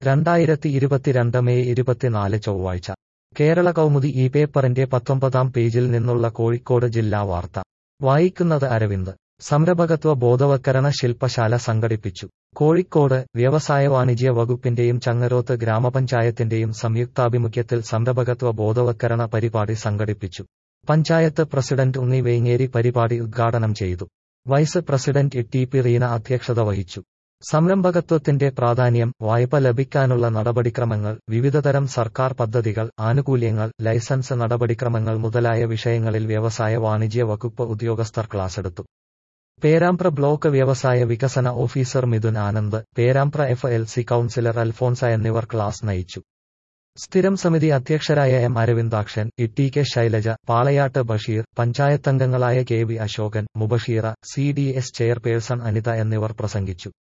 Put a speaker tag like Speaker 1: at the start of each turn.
Speaker 1: രണ്ടായിരത്തി ഇരുപത്തിരണ്ട് മെയ് ഇരുപത്തിനാല് ചൊവ്വാഴ്ച കേരള കൗമുദി ഈ പേപ്പറിന്റെ പത്തൊമ്പതാം പേജിൽ നിന്നുള്ള കോഴിക്കോട് ജില്ലാ വാർത്ത വായിക്കുന്നത് അരവിന്ദ് സംരംഭകത്വ ബോധവൽക്കരണ ശില്പശാല സംഘടിപ്പിച്ചു കോഴിക്കോട് വ്യവസായ വാണിജ്യ വകുപ്പിന്റെയും ചങ്ങരോത്ത് ഗ്രാമപഞ്ചായത്തിന്റെയും സംയുക്താഭിമുഖ്യത്തിൽ സംരംഭകത്വ ബോധവൽക്കരണ പരിപാടി സംഘടിപ്പിച്ചു പഞ്ചായത്ത് പ്രസിഡന്റ് ഉണ്ണി വേങ്ങേരി പരിപാടി ഉദ്ഘാടനം ചെയ്തു vice president T P Reena അധ്യക്ഷത വഹിച്ചു സംരംഭകത്വത്തിന്റെ പ്രാധാന്യം വായ്പ ലഭിക്കാനുള്ള നടപടിക്രമങ്ങൾ വിവിധതരം സർക്കാർ പദ്ധതികൾ ആനുകൂല്യങ്ങൾ ലൈസൻസ് നടപടിക്രമങ്ങൾ മുതലായ വിഷയങ്ങളിൽ വ്യവസായ വാണിജ്യ വകുപ്പ് ഉദ്യോഗസ്ഥർ ക്ലാസെടുത്തു പേരാമ്പ്ര ബ്ലോക്ക് വ്യവസായ വികസന officer Mithun Anand Perambra F L C councillor Alphonsa എന്നിവർ ക്ലാസ് നയിച്ചു സ്ഥിരം സമിതി അധ്യക്ഷരായ M Aravindakshan T K Shailaja Palayat Basheer പഞ്ചായത്തംഗങ്ങളായ K V Ashokan Mubasheera C D S chairperson Anitha എന്നിവർ പ്രസംഗിച്ചു